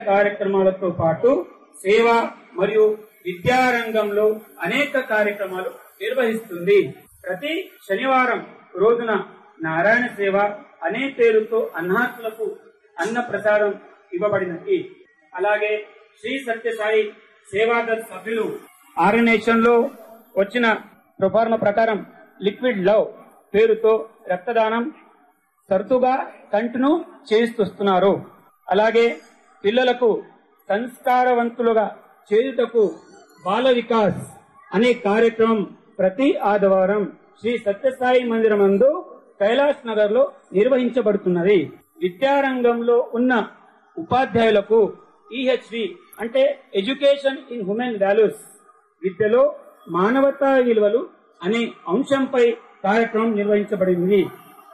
కార్యక్రమాలతో పాటు సేవ మరియు విద్యారంగంలో అనేక కార్యక్రమాలు నిర్వహిస్తుంది ప్రతి శనివారం రోజున నారాయణ సేవ అనే పేరుతో అన్నార్థులకు అన్న ప్రసాదం ఇవ్వబడినది అలాగే శ్రీ సత్యసాయి సేవాదళ్ సభ్యులు ఆర్గనైజేషన్ లో వచ్చిన ప్రొఫార్మ ప్రకారం లిక్విడ్ లవ్ పేరుతో రక్తదానం తరచుగా కంటిన్యూ చేయిస్తున్నారు అలాగే పిల్లలకు సంస్కారవంతులుగా చేయుటకు బాల వికాస్ అనే కార్యక్రమం ప్రతి ఆదివారం శ్రీ సత్యసాయి మందిరమందు కైలాస్ నగర్ లో నిర్వహించబడుతున్నది విద్యారంగంలో ఉన్న ఉపాధ్యాయులకు ఈహెచ్వి అంటే ఎడ్యుకేషన్ ఇన్ హ్యూమన్ వాల్యూస్ విద్యలో మానవతా విలువలు అనే అంశంపై కార్యక్రమం నిర్వహించబడింది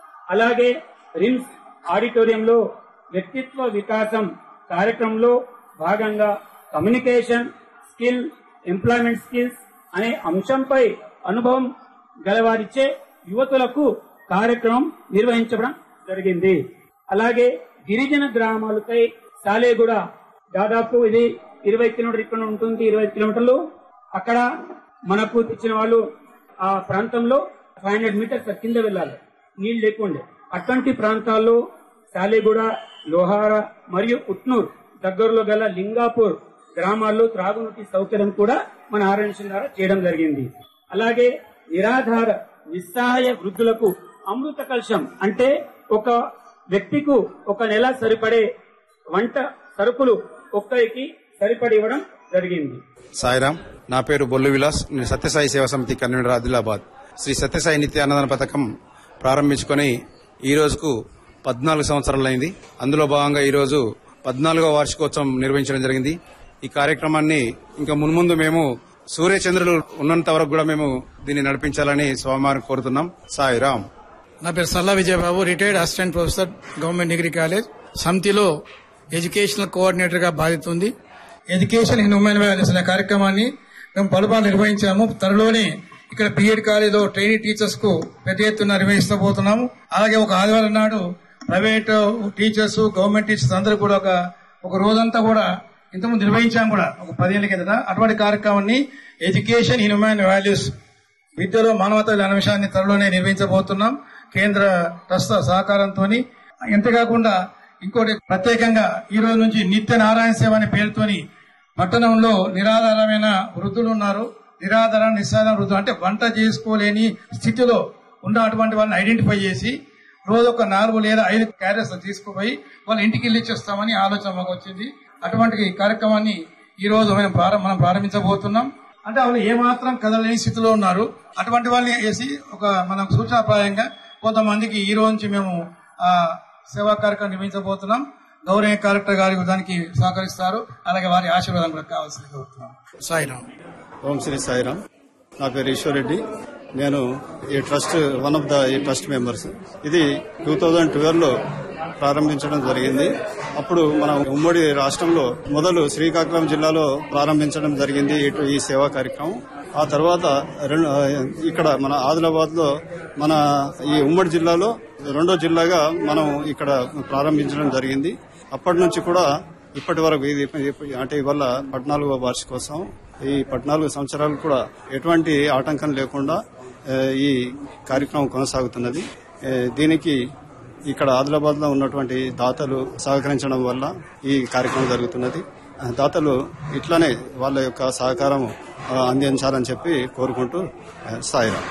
అలాగే రిమ్స్ ఆడిటోరియంలో వ్యక్తిత్వ వికాసం కార్యక్రమంలో భాగంగా కమ్యూనికేషన్ స్కిల్ ఎంప్లాయ్మెంట్ స్కిల్స్ అనే అంశంపై అనుభవం గలవారిచే యువతులకు కార్యక్రమం నిర్వహించడం జరిగింది అలాగే గిరిజన గ్రామాలపై సాలేగూడ దాదాపు ఇది ఇరవై కిలోమీటర్ ఇక్కడ ఉంటుంది ఇరవై కిలోమీటర్లు అక్కడ మనకు ఇచ్చిన వాళ్ళు ఆ ప్రాంతంలో ఫైవ్ హండ్రెడ్ మీటర్స్ కింద వెళ్ళాలి నీళ్లు లేకుండే అటువంటి ప్రాంతాల్లో సాలిగూడ లోహార మరియు ఉట్నూర్ దగ్గరలో గల లింగాపూర్ గ్రామాల్లో త్రాగునీటి సౌకర్యం కూడా మన ఆర్గనైజేషన్ ద్వారా చేయడం జరిగింది అలాగే నిరాధార నిస్సహాయ వృద్ధులకు అమృత కలశం అంటే ఒక వ్యక్తికు ఒక నెల సరిపడే వంట సరుకులు ఒక్కరికి సరిపడి ఇవ్వడం జరిగింది సాయిరామ్ నా పేరు బొల్లు విలాస్ నేను సత్యసాయి సేవా సమితి కన్వీనర్ ఆదిలాబాద్ శ్రీ సత్యసాయి నిత్య అన్నదాన పథకం ప్రారంభించుకొని ఈ రోజుకు పద్నాలుగు సంవత్సరాలైంది అందులో భాగంగా ఈ రోజు పద్నాలుగో వార్షికోత్సవం నిర్వహించడం జరిగింది ఈ కార్యక్రమాన్ని ఇంకా మున్ముందు మేము సూర్యచంద్రులు ఉన్నంత వరకు కూడా మేము దీన్ని నడిపించాలని స్వామివారిని కోరుతున్నాం సాయిరామ్ నా పేరు Salla Vijayababu retired assistant professor government degree college సమితిలో ఎడ్యుకేషనల్ కోఆర్డినేటర్ గా బాధ్యత ఉంది ఎడ్యుకేషన్ ఇన్ హ్యూమన్ వాల్యూస్ అనే కార్యక్రమాన్ని మేము పలుపాలు నిర్వహించాము త్వరలోనే ఇక్కడ బిఎడ్ కాలేజీలో ట్రైనింగ్ టీచర్స్ కు పెద్ద ఎత్తున నిర్వహిస్తబోతున్నాము అలాగే ఒక ఆదివారం నాడు ప్రైవేట్ టీచర్స్ గవర్నమెంట్ టీచర్స్ అందరూ కూడా ఒక ఒక రోజంతా కూడా ఇంతకుముందు నిర్వహించాము కూడా ఒక పదేళ్ల కిందట అటువంటి కార్యక్రమాన్ని ఎడ్యుకేషన్ ఇన్ హ్యూమన్ వాల్యూస్ విద్యలో మానవతా అనే అంశాన్ని త్వరలోనే నిర్వహించబోతున్నాం కేంద్ర ట్రస్ట్ సహకారంతో ఇంతేకాకుండా ఇంకోటి ప్రత్యేకంగా ఈ రోజు నుంచి నిత్య నారాయణ సేవ అనే పేరుతోని పట్టణంలో నిరాధారమైన వృద్ధులు ఉన్నారు నిరాధార నిస్సాధార వృద్ధులు అంటే వంట చేసుకోలేని స్థితిలో ఉన్న అటువంటి వాళ్ళని ఐడెంటిఫై చేసి రోజు ఒక నాలుగు లేదా ఐదు క్యారెట్స్ తీసుకుపోయి వాళ్ళ ఇంటికి వెళ్ళి ఇచ్చేస్తామని ఆలోచన మాకు వచ్చింది అటువంటి కార్యక్రమాన్ని ఈ రోజు మనం ప్రారం- మనం ప్రారంభించబోతున్నాం అంటే వాళ్ళు ఏమాత్రం కదలేని స్థితిలో ఉన్నారు అటువంటి వాళ్ళని వేసి ఒక మనం సూచనాప్రాయంగా కొంతమందికి ఈ రోజు నుంచి మేము ఆ సేవా కార్యక్రమం నిర్వహించబోతున్నాం గౌరవ కలెక్టర్ గారి దానికి సహకరిస్తారు అలాగే వారి ఆశీర్వాదం కూడా కావాల్సింది కోరుతున్నాం సాయిరామ్ ఓం శ్రీ సాయిరామ్ నా పేరు ఈశ్వర్ రెడ్డి నేను ఈ ట్రస్ట్ వన్ ఆఫ్ ద ఈ ట్రస్ట్ మెంబర్స్ ఇది టూ థౌజండ్ ట్వెల్వ్ లో ప్రారంభించడం జరిగింది అప్పుడు మన ఉమ్మడి రాష్ట్రంలో మొదలు శ్రీకాకుళం జిల్లాలో ప్రారంభించడం జరిగింది ఇటు- ఈ సేవా కార్యక్రమం ఆ తర్వాత రెండు ఇక్కడ మన ఆదిలాబాద్ లో మన ఈ ఉమ్మడి జిల్లాలో రెండో జిల్లాగా మనం ఇక్కడ ప్రారంభించడం జరిగింది అప్పటి నుంచి కూడా ఇప్పటి వరకు ఇది అంటే ఇవాళ పద్నాలుగో వార్షికోత్సవం ఈ పద్నాలుగు సంవత్సరాలు కూడా ఎటువంటి ఆటంకం లేకుండా ఆ, ఈ కార్యక్రమం కొనసాగుతున్నది ఆ, దీనికి ఇక్కడ ఆదిలాబాద్ లో ఉన్నటువంటి దాతలు సహకరించడం వల్ల ఈ కార్యక్రమం జరుగుతున్నది ఆ, దాతలు ఇట్లానే వాళ్ళ యొక్క సహకారం ఆ, అందించాలని చెప్పి కోరుకుంటూ ఆ, సాయిరాం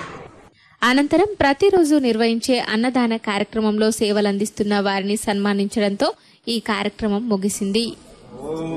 అనంతరం ప్రతిరోజు నిర్వహించే అన్నదాన కార్యక్రమంలో సేవలందిస్తున్న వారిని సన్మానించడంతో ఈ కార్యక్రమం ముగిసింది